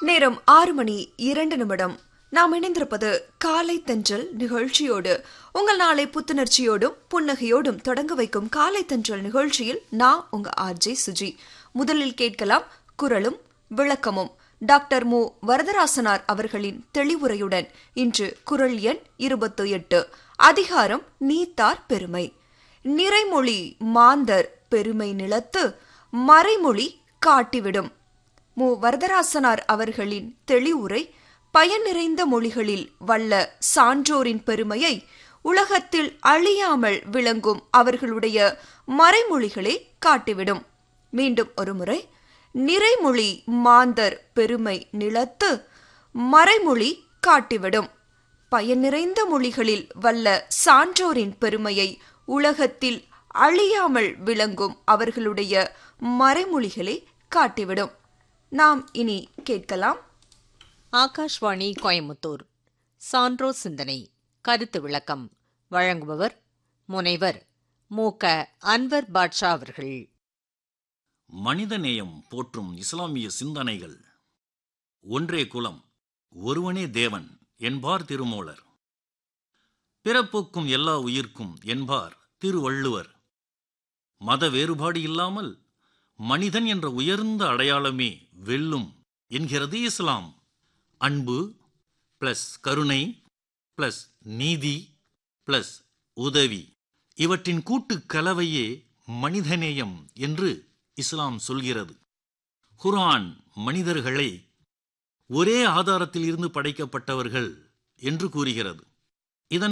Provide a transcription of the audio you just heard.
நேரம் ஆறு மணி இரண்டு நிமிடம் நாம் இணைந்திருப்பது காலை தென்றல் நிகழ்ச்சியோடு உங்கள் நாளை புத்துணர்ச்சியோடும் புன்னகையோடும் தொடங்க வைக்கும் காலை தென்றல் நிகழ்ச்சியில் நான் உங்க ஆர்ஜே சுஜி முதலில் கேட்கலாம் குரலும் விளக்கமும் டாக்டர் மு வரதராசனார் அவர்களின் தெளிவுரையுடன் இன்று குரல் எண் இருபத்து எட்டு அதிகாரம் நீத்தார் பெருமை நிறைமொழி மாந்தர் பெருமை நிலத்து மறைமொழி காட்டிவிடும் மு வரதராசனார் அவர்களின் தெளிவுரை பயன் நிறைந்த மொழிகளில் வல்ல சான்றோரின் பெருமையை உலகத்தில் அழியாமல் விளங்கும் அவர்களுடைய மறைமொழிகளே காட்டிவிடும் மீண்டும் ஒருமுறை நிறைமொழி மாந்தர் பெருமை நிலத்து மறைமொழி காட்டிவிடும் பயன் நிறைந்த மொழிகளில் வல்ல சான்றோரின் பெருமையை உலகத்தில் அழியாமல் விளங்கும் அவர்களுடைய மறைமொழிகளே காட்டிவிடும் நாம் இனி கேட்கலாம் ஆகாஷ்வாணி கோயமுத்தூர் சான்றோ சிந்தனை கருத்து விளக்கம் வழங்குபவர் முனைவர் மு க அன்வர் பாட்ஷா அவர்கள் மனிதநேயம் போற்றும் இஸ்லாமிய சிந்தனைகள் ஒன்றே குலம் ஒருவனே தேவன் என்பார் திருமூலர் பிறப்புக்கும் எல்லா உயிர்க்கும் என்பார் திருவள்ளுவர் மத வேறுபாடு இல்லாமல் மனிதன் என்ற உயர்ந்த அடையாளமே வெல்லும் என்கிறது இஸ்லாம் அன்பு பிளஸ் கருணை பிளஸ் நீதி பிளஸ் உதவி இவற்றின் கூட்டு கலவையே மனிதநேயம் என்று இஸ்லாம் சொல்கிறது குர்ஆன் மனிதர்களை ஒரே ஆதாரத்தில் இருந்து படைக்கப்பட்டவர்கள் என்று கூறுகிறது